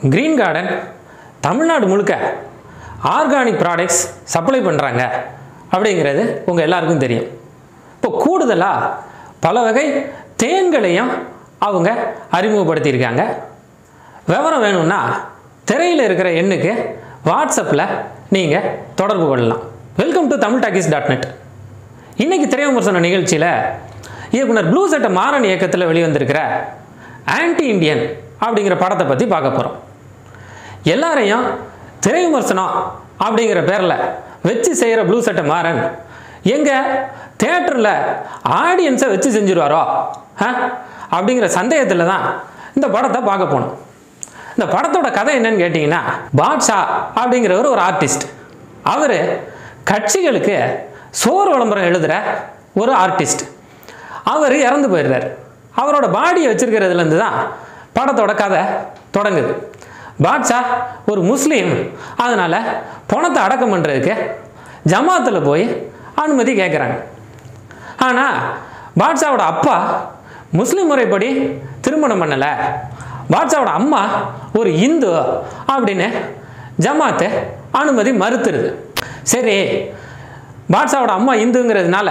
green garden Tamil Nadu முழுக்க organic products supply பண்ணுறாங்க அப்படிங்கிறது உங்கள் எல்லாருக்கும் தெரியும் இப்போ கூடுதலாக பல வகை தேன்களையும் அவங்க அறிமுகப்படுத்தியிருக்காங்க விவரம் வேணும்னா திரையில் இருக்கிற எண்ணுக்கு வாட்ஸ்அப்பில் நீங்கள் தொடர்பு கொள்ளலாம் welcome to Tamil talkies dot net இன்றைக்கி திரை விமர்சன நிகழ்ச்சியில் இயக்குனர் ப்ளூ சட்ட மாறன் இயக்கத்தில் வெளிவந்திருக்கிற ஆன்டி இண்டியன் அப்படிங்கிற படத்தை பற்றி பார்க்க போகிறோம் எல்லாரையும் திரை விமர்சனம் அப்படிங்கிற பேரில் வச்சு செய்கிற ப்ளூ சட்டை மாறன் எங்கே தேட்டரில் ஆடியன்ஸை வச்சு செஞ்சுருவாரோ ஆ அப்படிங்கிற சந்தேகத்தில் தான் இந்த படத்தை பார்க்க போனோம் இந்த படத்தோட கதை என்னன்னு கேட்டிங்கன்னா பாட்ஷா அப்படிங்கிறவர் ஒரு ஆர்டிஸ்ட் அவர் கட்சிகளுக்கு சோறு விளம்பரம் எழுதுகிற ஒரு ஆர்டிஸ்ட் அவர் இறந்து போயிடுறார் அவரோட பாடியை வச்சிருக்கிறதுலேருந்து தான் படத்தோட கதை தொடங்குது பாட்ஷா ஒரு முஸ்லீம் அதனால் பணத்தை அடக்கம் பண்ணுறதுக்கு ஜமாத்தில் போய் அனுமதி கேட்குறாங்க ஆனால் பாட்ஷாவோட அப்பா முஸ்லீம் முறைப்படி திருமணம் பண்ணலை பாட்ஷாவோட அம்மா ஒரு இந்து அப்படின்னு ஜமாத்து அனுமதி மறுத்துருது சரி பாட்ஷாவோட அம்மா இந்துங்கிறதுனால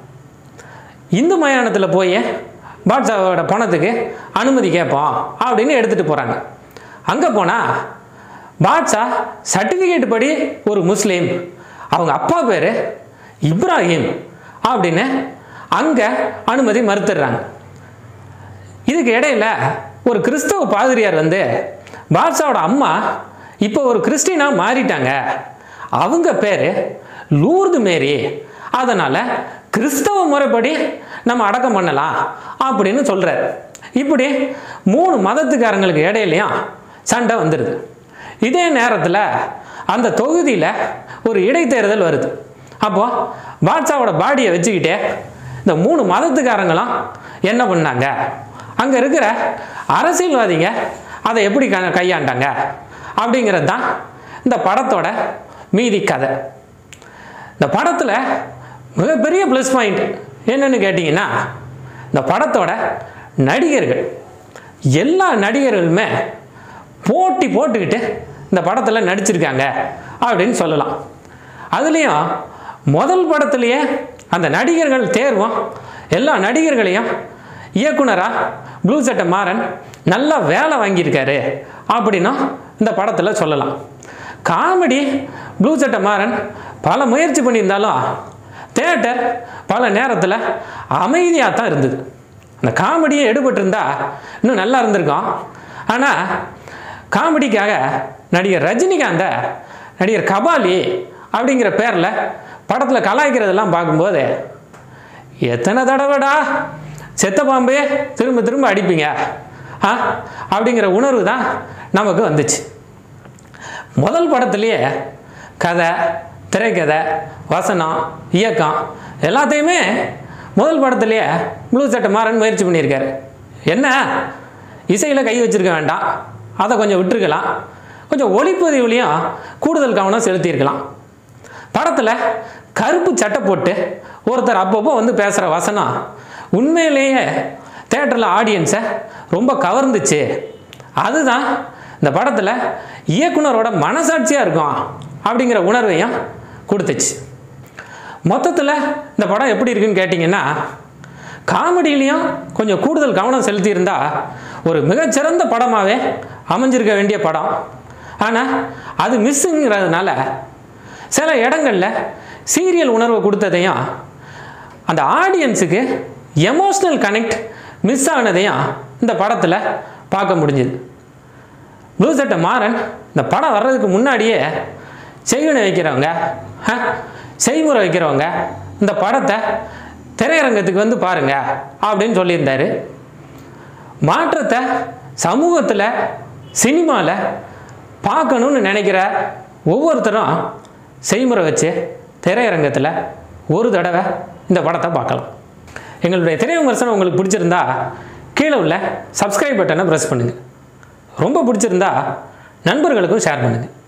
இந்து மயானத்தில் போய் பாட்ஷாவோட பணத்துக்கு அனுமதி கேட்போம் அப்படின்னு எடுத்துகிட்டு போகிறாங்க அங்கே போனால் பாட்ஷா சர்டிஃபிகேட் படி ஒரு முஸ்லீம் அவங்க அப்பா பேர் இப்ராஹிம் அப்படின்னு அங்கே அனுமதி மறுத்துடுறாங்க இதுக்கு இடையில ஒரு கிறிஸ்தவ பாதிரியார் வந்து பாட்ஷாவோட அம்மா இப்போ ஒரு கிறிஸ்டினாக மாறிட்டாங்க அவங்க பேர் லூர்து மேரி அதனால் கிறிஸ்தவ முறைப்படி நம்ம அடக்கம் பண்ணலாம் அப்படின்னு சொல்கிறார் இப்படி மூணு மதத்துக்காரங்களுக்கு இடையிலையும் சண்டை வந்துடுது இதே நேரத்தில் அந்த தொகுதியில் ஒரு இடைத்தேர்தல் வருது அப்போது பாட்ஷாவோட பாடியை வச்சுக்கிட்டே இந்த மூணு மதத்துக்காரங்களும் என்ன பண்ணாங்க அங்கே இருக்கிற அரசியல்வாதிங்க அதை எப்படி க கையாண்டாங்க அப்படிங்கிறது தான் இந்த படத்தோட மீதி கதை இந்த படத்தில் மிகப்பெரிய ப்ளஸ் பாயிண்ட் என்னன்னு கேட்டிங்கன்னா இந்த படத்தோட நடிகர்கள் எல்லா நடிகர்களுமே போட்டி போட்டுக்கிட்டு இந்த படத்தில் நடிச்சிருக்காங்க அப்படின்னு சொல்லலாம் அதுலேயும் முதல் படத்துலேயே அந்த நடிகர்கள் தேர்வும் எல்லா நடிகர்களையும் இயக்குனராக ப்ளூ சட்டை மாறன் நல்லா வேலை வாங்கியிருக்காரு அப்படின்னும் இந்த படத்தில் சொல்லலாம் காமெடி ப்ளூ சட்டை மாறன் பல முயற்சி பண்ணியிருந்தாலும் தேட்டர் பல நேரத்தில் அமைதியாக தான் இருந்தது அந்த காமெடியை எடுபட்டிருந்தா இன்னும் நல்லா இருந்திருக்கும் ஆனால் காமெடிக்காக நடிகர் ரஜினிகாந்த நடிகர் கபாலி அப்படிங்கிற பேரில் படத்தில் கலாய்க்கிறதெல்லாம் பார்க்கும்போது எத்தனை தடவைடா செத்த பாம்பே திரும்ப திரும்ப அடிப்பீங்க ஆ அப்படிங்கிற உணர்வு தான் நமக்கு வந்துச்சு முதல் படத்துலேயே கதை திரைக்கதை வசனம் இயக்கம் எல்லாத்தையுமே முதல் படத்துலேயே ப்ளூ சட்டை மாறன் முயற்சி பண்ணியிருக்காரு என்ன இசையில் கை வச்சிருக்க வேண்டாம் அதை கொஞ்சம் விட்டுருக்கலாம் கொஞ்சம் ஒளிப்பதிவுலையும் கூடுதல் கவனம் செலுத்தியிருக்கலாம் படத்தில் கருப்பு சட்டை போட்டு ஒருத்தர் அப்பப்போ வந்து பேசுகிற வசனம் உண்மையிலேயே தேட்டரில் ஆடியன்ஸை ரொம்ப கவர்ந்துச்சு அதுதான் இந்த படத்தில் இயக்குனரோட மனசாட்சியாக இருக்கும் அப்படிங்கிற உணர்வையும் கொடுத்துச்சு மொத்தத்தில் இந்த படம் எப்படி இருக்குன்னு கேட்டிங்கன்னா காமெடியிலையும் கொஞ்சம் கூடுதல் கவனம் செலுத்தியிருந்தா ஒரு மிகச்சிறந்த படமாகவே அமைஞ்சிருக்க வேண்டிய படம் ஆனால் அது மிஸ்ஸுங்கிறதுனால சில இடங்களில் சீரியல் உணர்வு கொடுத்ததையும் அந்த ஆடியன்ஸுக்கு எமோஷ்னல் கனெக்ட் மிஸ் ஆனதையும் இந்த படத்தில் பார்க்க முடிஞ்சுது ப்ளூ சட்டை மாறன் இந்த படம் வர்றதுக்கு முன்னாடியே செய்வினை வைக்கிறவங்க ஆ, செய்முறை வைக்கிறவங்க இந்த படத்தை திரையரங்கத்துக்கு வந்து பாருங்க அப்படின்னு சொல்லியிருந்தாரு மாற்றத்தை சமூகத்தில் சினிமாவில் பார்க்கணுன்னு நினைக்கிற ஒவ்வொருத்தரும் செய்முறை வச்சு திரையரங்கத்தில் ஒரு தடவை இந்த படத்தை பார்க்கலாம் எங்களுடைய திரை விமர்சனம் உங்களுக்கு பிடிச்சிருந்தா கீழே உள்ள சப்ஸ்கிரைப் பட்டனை ப்ரெஸ் பண்ணுங்கள் ரொம்ப பிடிச்சிருந்தா நண்பர்களுக்கும் ஷேர் பண்ணுங்கள்